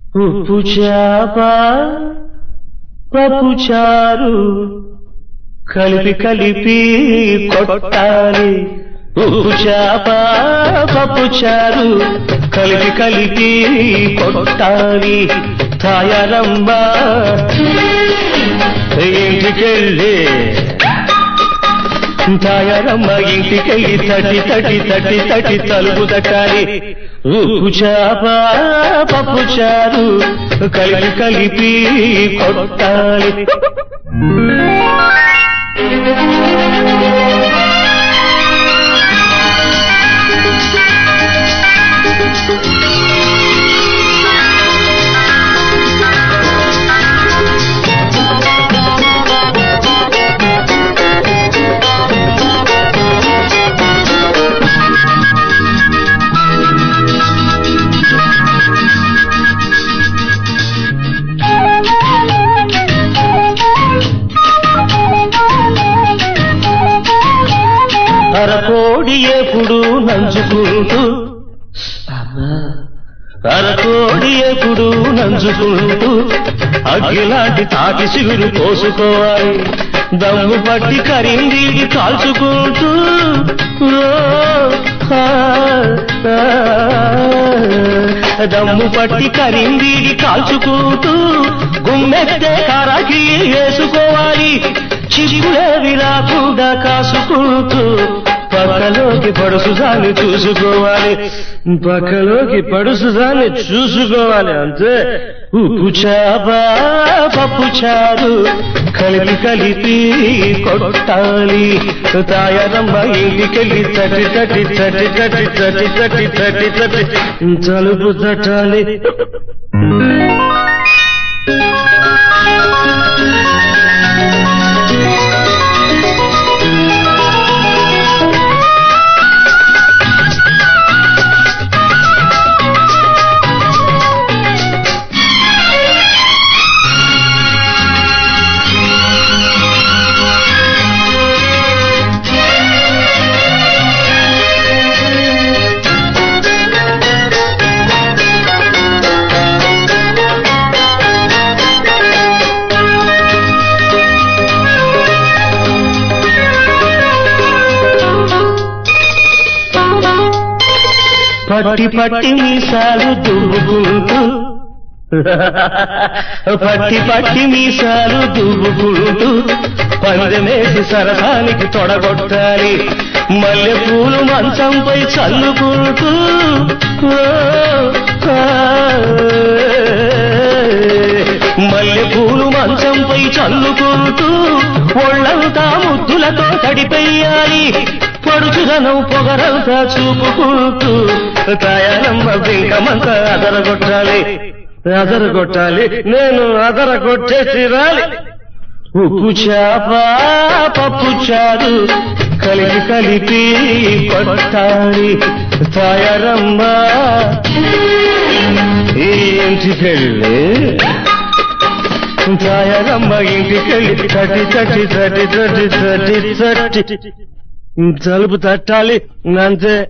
ఉప్పు చేప పప్పు చారు కలిపి కలిపి కొట్టాలి ఉప్పు చేప పప్పు చారు కలిపి కలిపి కొట్టాలి తాయారమ్మ ఇంటికెళ్ళి తాయారమ్మ ఇంటికెళ్ళి తటి తటి తటి తటి తలుపు తట్టాలి ఉప్పు చేప పప్పు చారు కలిపి కలిపి కొట్టాలి అరకోడి ఎప్పుడు నంచుకుంటూ అరకోడి ఎప్పుడు నంచుకుంటూ అగ్గిలాంటి తాటి సిగురు పోసుకోవాలి దమ్ము పట్టి కరిందీడి కాల్చుకుంటూ ఓ, ఆ, ఆ, దమ్ము పట్టి కరిందీడి కాల్చుకుంటూ గుమ్మెత్తే కారాకి వేసుకోవాలి చిగులేవి రాకుండా కాసుకుంటూ పక్కలోకి పడుసుదాన్ని చూసుకోవాలి పక్కలోకి పడుసుదాన్ని చూసుకోవాలి అంతే ఉప్పు చేప పప్పు చారు కలిపి కలిపి కొట్టాలి తాయారమ్మ ఇంటికెళ్ళి తటి తటి తటి తటి తటి తటి తటి తటి తలుపు తట్టాలి పట్టి పట్టి మీసాలు దువ్వుకుంటూ పట్టి పట్టి మీసాలు దువ్వుకుంటూ పందెమేసి సరసానికి తొడగొట్టాలి మల్లె పూలు మంచంపై చల్లుకుంటూ ఓ, ఆ, మల్లె పూలు మంచంపై చల్లుకుంటూ ఒళ్ళంతా ముద్దులతో తడిపెయ్యాలి పడుచుదనం పొగరంతా చూపుకుంటూ తాయాలమ్మ బింకమంతా అదరగొట్టాలి అదరగొట్టాలి నేను అదరగొట్టే తీరాలి ఉప్పు చేప పప్పు చారు కలిపి కలిపి కొట్టాలి తాయారమ్మ ఈ ఇంటికెళ్ళి తాయారమ్మ ఇంటికెళ్ళి తటి తటి తటి తటి తటి తటి తలుపు తట్టాలి అంతే